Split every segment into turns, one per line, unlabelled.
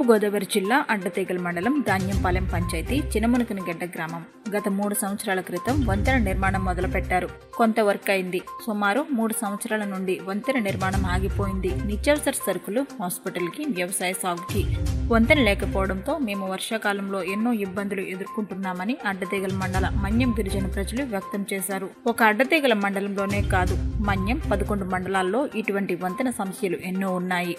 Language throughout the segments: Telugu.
తూర్పుగోదావరి జిల్లా అడ్డతీగల మండలం ధాన్యంపాలెం పంచాయతీ చినమునకనగడ్డ గ్రామం గత మూడు సంవత్సరాల క్రితం వంతెన నిర్మాణం మొదలుపెట్టారు కొంత వర్క్ అయింది సుమారు మూడు సంవత్సరాల నుండి వంతెన నిర్మాణం ఆగిపోయింది నిత్యావసర సరుకులు హాస్పిటల్కి వ్యవసాయ సాగుకి వంతెన లేకపోవడంతో మేము వర్షాకాలంలో ఎన్నో ఇబ్బందులు ఎదుర్కొంటున్నామని అడ్డతీగల మండల మన్యం గిరిజన ప్రజలు వ్యక్తం చేశారు ఒక అడ్డతీగల మండలంలోనే కాదు మన్యం పదకొండు మండలాల్లో ఇటువంటి వంతెన సమస్యలు ఎన్నో ఉన్నాయి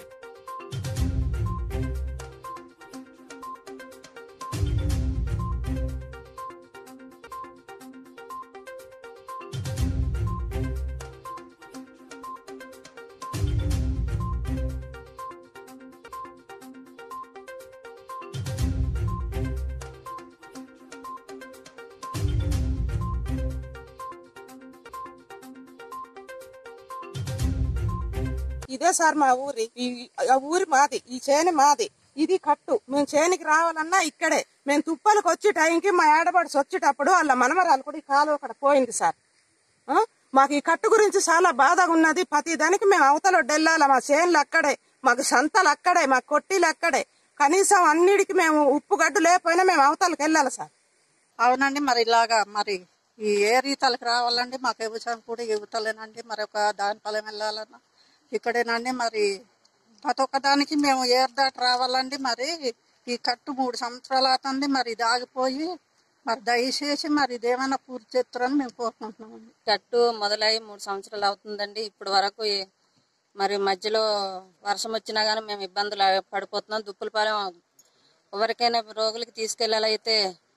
ఇదే సార్ మా ఊరి ఈ ఆ ఊరి మాది ఈ చేను మాది ఇది కట్టు మేము చేనికి రావాలన్నా ఇక్కడే మేము తుప్పలకు వచ్చే టైంకి మా ఏడబడిసి వచ్చేటప్పుడు వాళ్ళ మనమరాలు కూడా ఈ కాలువ అక్కడ పోయింది సార్ ఆ? మాకు ఈ కట్టు గురించి చాలా బాధగా ఉన్నది ప్రతి దానికి మేము అవతల వెళ్ళాలి మా చేనులు అక్కడే మాకు సంతలు అక్కడే మా కొట్టీలు అక్కడే కనీసం అన్నిటికి మేము ఉప్పు గడ్డు లేకపోయినా మేము అవతలకి వెళ్ళాలి సార్
అవునండి మరి ఇలాగా మరి ఈ ఏ రీతలకు రావాలండి మాకు వ్యవసాయం కూడా ఇవ్వతలేనండి మరి ఒక దాని ఫలం వెళ్ళాలన్నా ఇక్కడేనండి మరి ప్రతి ఒక్క దానికి మేము ఏర్ దాటి రావాలండి మరి ఈ కట్టు మూడు సంవత్సరాలు అవుతుంది మరి ఇది ఆగిపోయి మరి దయచేసి మరి ఇదేమైనా పూర్తి చేస్తారని మేము కోరుకుంటున్నామండి
కట్టు మొదలై మూడు సంవత్సరాలు అవుతుందండి ఇప్పటి వరకు ఏ- మరి మధ్యలో వర్షం వచ్చినా కానీ మేము ఇబ్బందులు పడిపోతున్నాం దుప్పులపాలెం ఎవరికైనా రోగులకి తీసుకెళ్ళాలైతే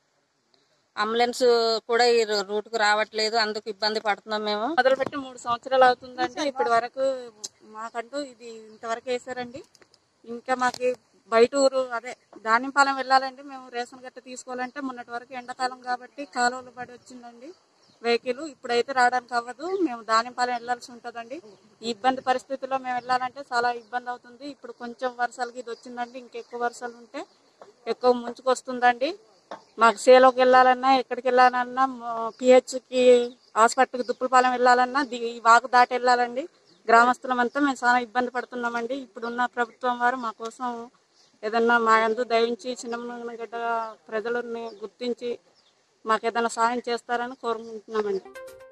అంబులెన్స్ కూడా ఈ రూ- రూట్కు రావట్లేదు అందుకు ఇబ్బంది పడుతున్నాం మేము
మొదలుపెట్టి మూడు సంవత్సరాలు అవుతుందండి ఇప్పటి వరకు మాకంటూ ఇది ఇంతవరకు వేసారండి ఇంకా మాకు బయట ఊరు అదే ధాన్యంపాలెం వెళ్ళాలండి మేము రేషన్ గట్ట తీసుకోవాలంటే మొన్నటి వరకు ఎండాకాలం కాబట్టి కాలువలు పడి వచ్చిందండి వెహికల్ ఇప్పుడైతే రావడానికి అవ్వదు మేము ధాన్యంపాలెం వెళ్ళాల్సి ఉంటుందండి ఈ ఇబ్బంది పరిస్థితుల్లో మేము వెళ్ళాలంటే చాలా ఇబ్బంది అవుతుంది ఇప్పుడు కొంచెం వర్షాలకి ఇది వచ్చిందండి ఇంకెక్కువ వర్షాలు ఉంటే ఎక్కువ ముంచుకొస్తుందండి మాకు సేలోకి వెళ్ళాలన్నా ఎక్కడికి వెళ్ళాలన్నా పిహెచ్కి హాస్పిటల్కి దుప్పులపాలెం వెళ్ళాలన్నా ది- ఈ వాగు దాటి వెళ్ళాలండి గ్రామస్తులమంతా మేము చాలా ఇబ్బంది పడుతున్నామండి ఇప్పుడున్న ప్రభుత్వం వారు మా కోసం ఏదన్నా మా యందు దయించి చిన్నగడ్డ ప్రజలని గుర్తించి మాకు ఏదైనా సాయం చేస్తారని కోరుకుంటున్నామండి